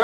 ఇక్కడ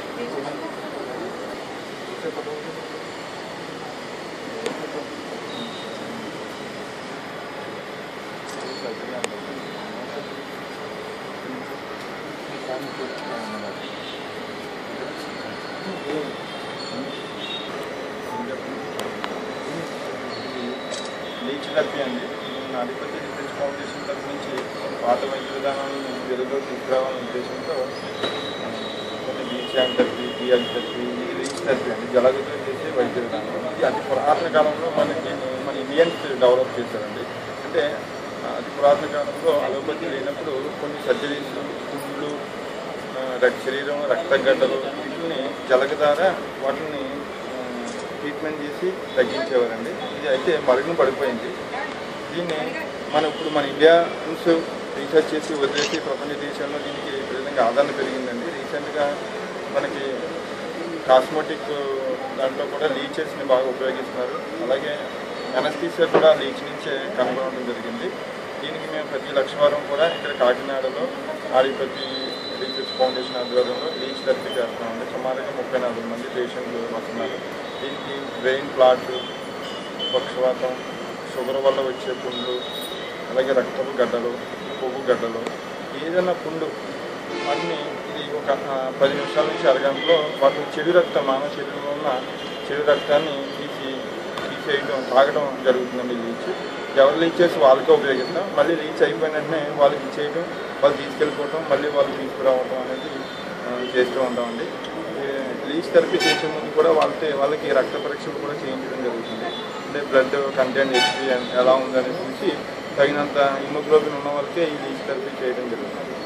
Leach therapy అండి అధిపతి డిఫెన్స్ ఫౌండేషన్ తరఫు నుంచి పాత వైద్య విధానాలను వెలుగులో తీసుకురావాలనే ఉద్దేశంతో ఆ, కొన్ని లీచ్ హ్యాండ్ థెరపీ డియాగ్ థెరపీ ఇది లీచ్ థెరపీ అండి జలగతో చేసే వైద్య విధానం ఇది అతి పురాతన కాలంలో మనకి మన ఇండియన్స్ డెవలప్ చేశారండి అంటే ఆ, అతి పురాతన కాలంలో అలోపతి లేనప్పుడు కొన్ని సర్జరీస్ పుండ్లు ఆ, రక్- శరీరం రక్తగడ్డలు వీటిని జలగ ద్వారా వాటిని ఆ, ట్రీట్మెంట్ చేసి తగ్గించేవారండి ఇది అయితే మరుగున పడిపోయింది దీన్ని మనం ఇప్పుడు మన ఇండియన్స్ రీసెర్చ్ చేసి వదిలేసి ప్రపంచ దేశాల్లో దీనికి విధంగా ఆదరణ పెరిగిందండి రీసెంట్గా మనకి కాస్మెటిక్ దాంట్లో కూడా లీచెస్ని బాగా ఉపయోగిస్తున్నారు అలాగే ఎనస్థీసియా కూడా లీచ్ నుంచే కనుగొనడం జరిగింది దీనికి మేము ప్రతి లక్షవారం కూడా ఇక్కడ కాకినాడలో ఆడిపతి రీసెర్చ్ ఫౌండేషన్ ఆధ్వర్యంలో లీచ్ థెరపీ చేస్తున్నామండి సుమారుగా ముప్పై నాలుగు మంది పేషెంట్లు వస్తున్నారు దీనికి బ్రెయిన్ క్లాట్ పక్షవాతం షుగర్ వల్ల వచ్చే పుండ్లు అలాగే రక్తపు గడ్డలు కొవ్వు గడ్డలు ఏదైనా పుండు వాటిని ఇది ఒక ఆ, పది నిమిషాల నుంచి అరగంటలో వాటిని చెడు రక్తం మానవ శరీరంలో ఉన్న చెడు రక్తాన్ని తీసి తీసేయడం తాగడం జరుగుతుందండి లీచ్ ఎవరు లీచ్ చేసి వాళ్ళకే ఉపయోగిస్తాం మళ్ళీ లీచ్ అయిపోయిన వెంటనే వాళ్ళకి ఇచ్చేయడం వాళ్ళు తీసుకెళ్ళిపోవటం మళ్ళీ వాళ్ళు తీసుకురావటం అనేది ఆ, చేస్తూ ఉంటామండి ఈ లీచ్ థెరపీ చేసే ముందు కూడా వాళ్ళకి వాళ్ళకి రక్త పరీక్షలు కూడా చేయించడం జరుగుతుంది అంటే బ్లడ్ కంటెంట్ హెచ్పి ఎలా ఉందనేసి చూసి తగినంత హిమోగ్లోబిన్ ఉన్న వాళ్ళకే ఈ లీచ్ థెరపీ చేయడం జరుగుతుంది